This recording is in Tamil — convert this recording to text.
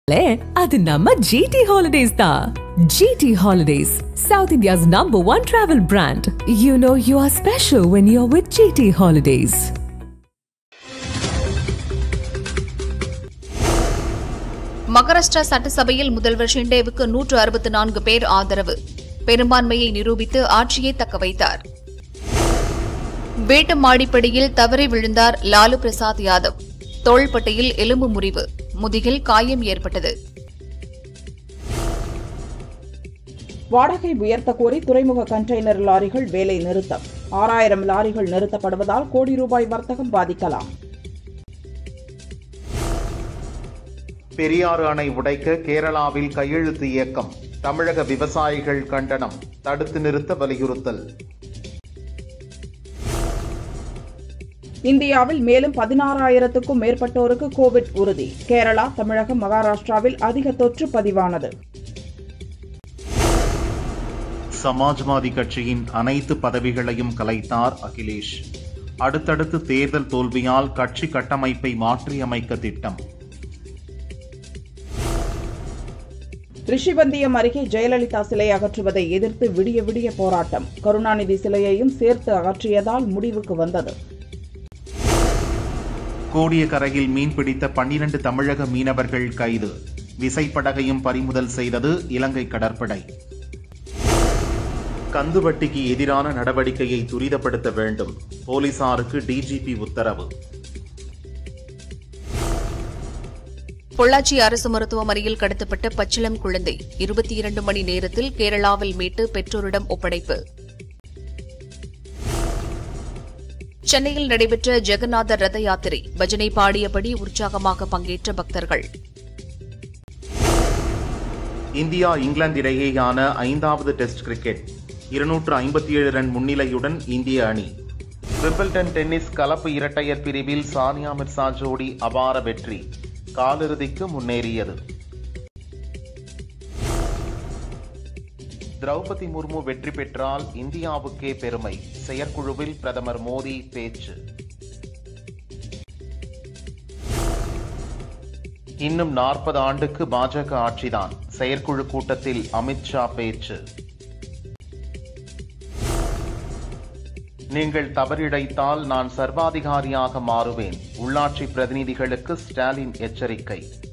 அது நம்ம ஜிடி ஹாலிடேஸ் தான் GT Holidays South India's number one travel brand you know you are special when you are with GT Holidays Maharashtra சட்டசபையில் முதல்வர் ஷிண்டேவுக்கு நூற்று அறுபத்து நான்கு பேர் ஆதரவு பெரும்பான்மையை நிரூபித்து ஆட்சியை தக்க வைத்தார் வீட்டு மாடிப்படியில் தவறி விழுந்தார் லாலு பிரசாத் யாதவ் தோள்பட்டையில் எலும்பு முறிவு முதுகில் காயம் ஏற்பட்டது வாடகை உயர்த்த கோரி துறைமுக கண்டெய்னர் லாரிகள் வேலை நிறுத்தம் ஆறாயிரம் லாரிகள் நிறுத்தப்படுவதால் கோடி ரூபாய் வர்த்தகம் பாதிக்கலாம் பெரியாறு அணை உடைக்க கேரளாவில் கையெழுத்து இயக்கம் தமிழக விவசாயிகள் கண்டனம் தடுத்து நிறுத்த வலியுறுத்தல் இந்தியாவில் மேலும் பதினாறாயிரத்துக்கும் மேற்பட்டோருக்கு கோவிட் உறுதி கேரளா தமிழகம் மகாராஷ்டிராவில் அதிக தொற்று பதிவானது சமாஜ்வாதி கட்சியின் அனைத்து பதவிகளையும் கலைத்தார் அகிலேஷ் அடுத்தடுத்து தேர்தல் தோல்வியால் கட்சி கட்டமைப்பை மாற்றியமைக்க திட்டம் ரிஷிவந்தியம் அருகே ஜெயலலிதா சிலை அகற்றுவதை எதிர்த்து விடிய விடிய போராட்டம் கருணாநிதி சிலையையும் சேர்த்து அகற்றியதால் முடிவுக்கு வந்தது கோடியக்கரையில் மீன்பிடித்த பன்னிரண்டு தமிழக மீனவர்கள் கைது விசைப்படகையும் பறிமுதல் செய்தது இலங்கை கடற்படை கந்துவட்டிக்கு எதிரான நடவடிக்கையை துரிதப்படுத்த வேண்டும் போலீசாருக்கு டிஜிபி உத்தரவு பொள்ளாச்சி அரசு மருத்துவமனையில் கடத்தப்பட்ட பச்சிளம் குழந்தை இருபத்தி இரண்டு மணி நேரத்தில் கேரளாவில் மீட்டு பெற்றோரிடம் ஒப்படைப்பு சென்னையில் நடைபெற்ற ஜெகநாதர் ரத யாத்திரை பஜனை பாடியபடி உற்சாகமாக பங்கேற்ற பக்தர்கள் இந்தியா இங்கிலாந்து இடையேயான ஐந்தாவது டெஸ்ட் கிரிக்கெட் இருநூற்று ஐம்பத்தி ஏழு ரன் முன்னிலையுடன் இந்திய அணி விம்பிள்டன் டென்னிஸ் கலப்பு இரட்டையர் பிரிவில் சானியா மிர்சா ஜோடி அபார வெற்றி காலிறுதிக்கு முன்னேறியது திரௌபதி முர்மு வெற்றி பெற்றால் இந்தியாவுக்கே பெருமை செயற்குழுவில் பிரதமர் மோடி பேச்சு இன்னும் நாற்பது ஆண்டுக்கு பாஜக ஆட்சிதான் செயற்குழு கூட்டத்தில் அமித்ஷா பேச்சு நீங்கள் தவறிழைத்தால் நான் சர்வாதிகாரியாக மாறுவேன் உள்ளாட்சி பிரதிநிதிகளுக்கு ஸ்டாலின் எச்சரிக்கை